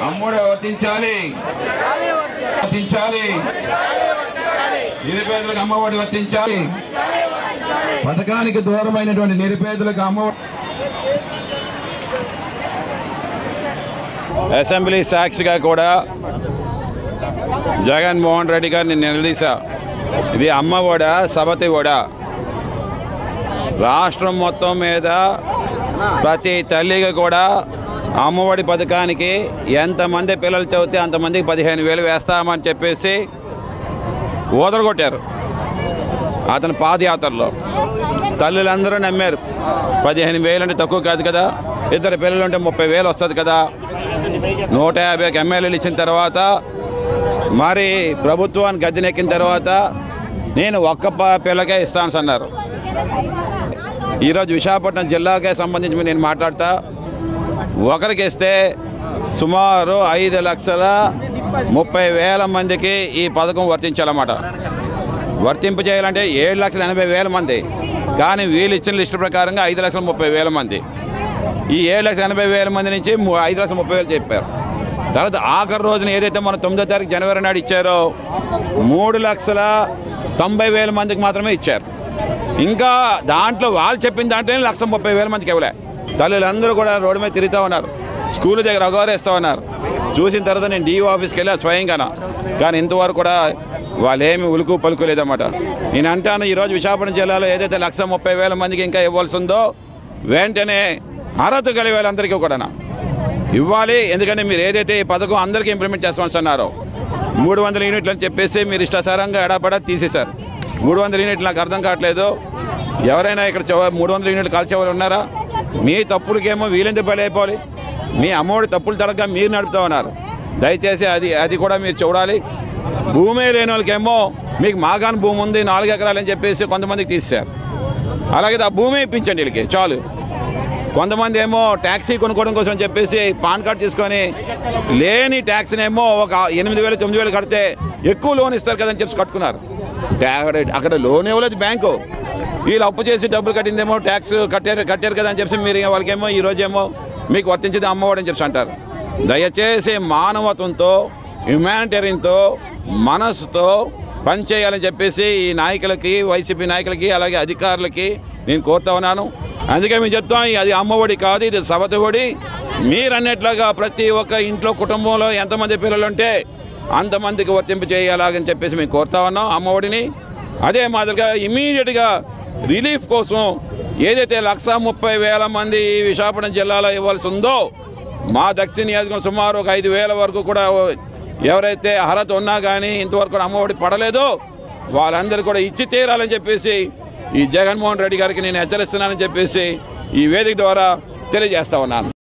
అమ్ముడు వర్తించాలి వర్తించాలి నిరుపేదలకు అమ్మఒడి వర్తించాలి పథకానికి దూరమైనటువంటి నిరుపేదలకు అమ్మఒడి అసెంబ్లీ సాక్షిగా కూడా జగన్మోహన్ రెడ్డి గారిని నిలదీశా ఇది అమ్మ ఒడ సబతి ఒడ రాష్ట్రం మొత్తం మీద ప్రతి తల్లికి కూడా అమ్మఒడి పథకానికి ఎంతమంది పిల్లలు చదివితే అంతమందికి పదిహేను వేలు వేస్తామని చెప్పేసి ఊదరగొట్టారు అతని పాదయాత్రలో తల్లులందరూ నమ్మారు పదిహేను వేలు అంటే తక్కువ కాదు కదా ఇద్దరు పిల్లలు ఉంటే ముప్పై వేలు వస్తుంది కదా నూట యాభై ఎమ్మెల్యేలు ఇచ్చిన తర్వాత మరి ప్రభుత్వాన్ని గద్దెనెక్కిన తర్వాత నేను ఒక్క ప- పిల్లకే ఇస్తాను అన్నారు ఈరోజు విశాఖపట్నం జిల్లాకే సంబంధించి నేను మాట్లాడతా ఒకరికి ఇస్తే సుమారు ఐదు లక్షల ముప్పై వేల మందికి ఈ పథకం వర్తించాలన్నమాట వర్తింపు చేయాలంటే ఏడు లక్షల ఎనభై వేల మంది కానీ వీళ్ళు ఇచ్చిన లిస్టు ప్రకారంగా ఐదు లక్షల ముప్పై వేల మంది ఈ ఏడు లక్షల ఎనభై వేల మంది నుంచి ము- ఐదు లక్షల ముప్పై వేలు చెప్పారు తర్వాత ఆఖరి రోజున ఏదైతే మన తొమ్మిదో తారీఖు జనవరి నాడు ఇచ్చారో మూడు లక్షల తొంభై వేల మందికి మాత్రమే ఇచ్చారు ఇంకా దాంట్లో వాళ్ళు చెప్పిన దాంట్లోనే లక్ష ముప్పై వేల మందికి ఇవ్వలే తల్లులందరూ కూడా రోడ్డు మీద తిరుగుతూ ఉన్నారు స్కూల్ దగ్గర అగౌరేస్తూ ఉన్నారు చూసిన తర్వాత నేను డిఓ ఆఫీస్కి వెళ్ళా స్వయంగాన కానీ ఇంతవరకు కూడా వాళ్ళేమి ఉలుకు పలుకు లేదన్నమాట నేను అంటాను ఈరోజు విశాఖపట్నం జిల్లాలో ఏదైతే లక్ష ముప్పై వేల మందికి ఇంకా ఇవ్వాల్సి ఉందో వెంటనే అర్హత కలిగే వాళ్ళందరికీ కూడా ఇవ్వాలి ఎందుకంటే మీరు ఏదైతే ఈ పథకం అందరికీ ఇంప్లిమెంట్ చేస్తామని అన్నారో మూడు వందల యూనిట్లు అని చెప్పేసి మీరు ఇష్టాసారంగా ఎడాపడా తీసేశారు మూడు వందల యూనిట్లు నాకు అర్థం కావట్లేదు ఎవరైనా ఇక్కడ చెవ- మూడు వందల యూనిట్లు కాల్చేవాళ్ళు ఉన్నారా మీ తప్పులకేమో వీలెందుకు బలైపోవాలి మీ అమ్మఒడి తప్పులు తడగా మీరు నడుపుతా ఉన్నారు దయచేసి అది అది కూడా మీరు చూడాలి భూమే లేని వాళ్ళకేమో మీకు మాగాన్ భూమి ఉంది నాలుగు ఎకరాలు అని చెప్పేసి కొంతమందికి తీశారు అలాగే ఆ భూమి ఇప్పించండి వీళ్ళకి చాలు కొంతమంది ఏమో ట్యాక్సీ కొనుక్కోవడం కోసం చెప్పేసి పాన్ కార్డ్ తీసుకొని లేని ట్యాక్సీని ఏమో ఒక ఎనిమిది వేలు తొమ్మిది వేలు కడితే ఎక్కువ లోన్ ఇస్తారు కదని చెప్పి కట్టుకున్నారు ట్యా- అక్కడ లోన్ ఇవ్వలేదు బ్యాంకు వీళ్ళు అప్పు చేసి డబ్బులు కట్టిందేమో ట్యాక్స్ కట్టారు కట్టారు కదా అని చెప్పి మీరు వాళ్ళకేమో ఈ రోజేమో మీకు వర్తించేది అమ్మఒడి అని చెప్పి అంటారు దయచేసి మానవత్వంతో హ్యుమానిటేరియన్తో మనసుతో పనిచేయాలని చెప్పేసి ఈ నాయకులకి వైసీపీ నాయకులకి అలాగే అధికారులకి నేను కోరుతా ఉన్నాను అందుకే మేము చెప్తాం అది అమ్మఒడి కాదు ఇది సవతి ఒడి మీరు అన్నట్లుగా ప్రతి ఒక్క ఇంట్లో కుటుంబంలో ఎంతమంది పిల్లలు ఉంటే అంతమందికి వర్తింపు చేయాలని చెప్పేసి మేము కోరుతా ఉన్నాం అమ్మఒడిని అదే మాదిరిగా ఇమీడియట్గా రిలీఫ్ కోసం ఏదైతే లక్ష ముప్పై వేల మంది ఈ విశాఖపట్నం జిల్లాలో ఇవ్వాల్సి ఉందో మా దక్షిణ నియోజకవర్గం సుమారు ఒక ఐదు వేల వరకు కూడా ఎవరైతే అర్హత ఉన్నా కానీ ఇంతవరకు కూడా అమ్మఒడి పడలేదో వాళ్ళందరూ కూడా ఇచ్చి తీరాలని చెప్పేసి ఈ జగన్మోహన్ రెడ్డి గారికి నేను హెచ్చరిస్తున్నానని చెప్పేసి ఈ వేదిక ద్వారా తెలియజేస్తా ఉన్నాను